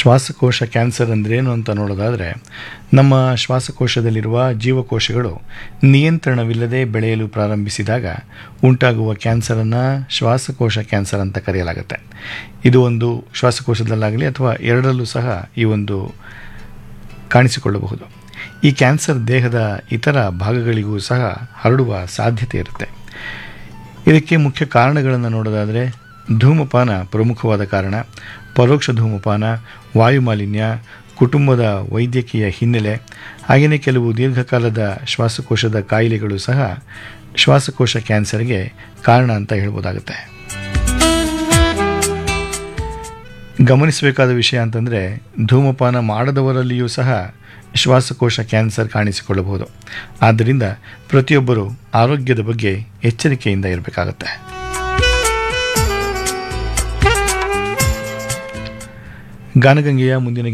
ಶ್ವಾಸಕೋಶ ಕ್ಯಾನ್ಸರ್ ಅಂದ್ರೇನು ಅಂತ ನೋಡೋದಾದರೆ ನಮ್ಮ ಶ್ವಾಸಕೋಶದಲ್ಲಿರುವ ಜೀವಕೋಶಗಳು ನಿಯಂತ್ರಣವಿಲ್ಲದೆ ಬೆಳೆಯಲು ಪ್ರಾರಂಭಿಸಿದಾಗ ಉಂಟಾಗುವ ಕ್ಯಾನ್ಸರನ್ನು ಶ್ವಾಸಕೋಶ ಕ್ಯಾನ್ಸರ್ ಅಂತ ಕರೆಯಲಾಗುತ್ತೆ ಇದು ಒಂದು ಶ್ವಾಸಕೋಶದಲ್ಲಾಗಲಿ ಅಥವಾ ಎರಡರಲ್ಲೂ ಸಹ ಈ ಒಂದು ಕಾಣಿಸಿಕೊಳ್ಳಬಹುದು ಈ ಕ್ಯಾನ್ಸರ್ ದೇಹದ ಇತರ ಭಾಗಗಳಿಗೂ ಸಹ ಹರಡುವ ಸಾಧ್ಯತೆ ಇರುತ್ತೆ ಇದಕ್ಕೆ ಮುಖ್ಯ ಕಾರಣಗಳನ್ನು ನೋಡೋದಾದರೆ ಧೂಮಪಾನ ಪ್ರಮುಖವಾದ ಕಾರಣ ಪರೋಕ್ಷ ಧೂಮಪಾನ ವಾಯುಮಾಲಿನ್ಯ ಕುಟುಂಬದ ವೈದ್ಯಕೀಯ ಹಿನ್ನೆಲೆ ಹಾಗೆಯೇ ಕೆಲವು ದೀರ್ಘಕಾಲದ ಶ್ವಾಸಕೋಶದ ಕಾಯಿಲೆಗಳು ಸಹ ಶ್ವಾಸಕೋಶ ಕ್ಯಾನ್ಸರ್ಗೆ ಕಾರಣ ಅಂತ ಹೇಳ್ಬೋದಾಗುತ್ತೆ ಗಮನಿಸಬೇಕಾದ ವಿಷಯ ಅಂತಂದರೆ ಧೂಮಪಾನ ಮಾಡದವರಲ್ಲಿಯೂ ಸಹ ಶ್ವಾಸಕೋಶ ಕ್ಯಾನ್ಸರ್ ಕಾಣಿಸಿಕೊಳ್ಳಬಹುದು ಆದ್ದರಿಂದ ಪ್ರತಿಯೊಬ್ಬರು ಆರೋಗ್ಯದ ಬಗ್ಗೆ ಎಚ್ಚರಿಕೆಯಿಂದ ಇರಬೇಕಾಗತ್ತೆ ಗಾನಗಂಗೆಯ ಮುಂದಿನ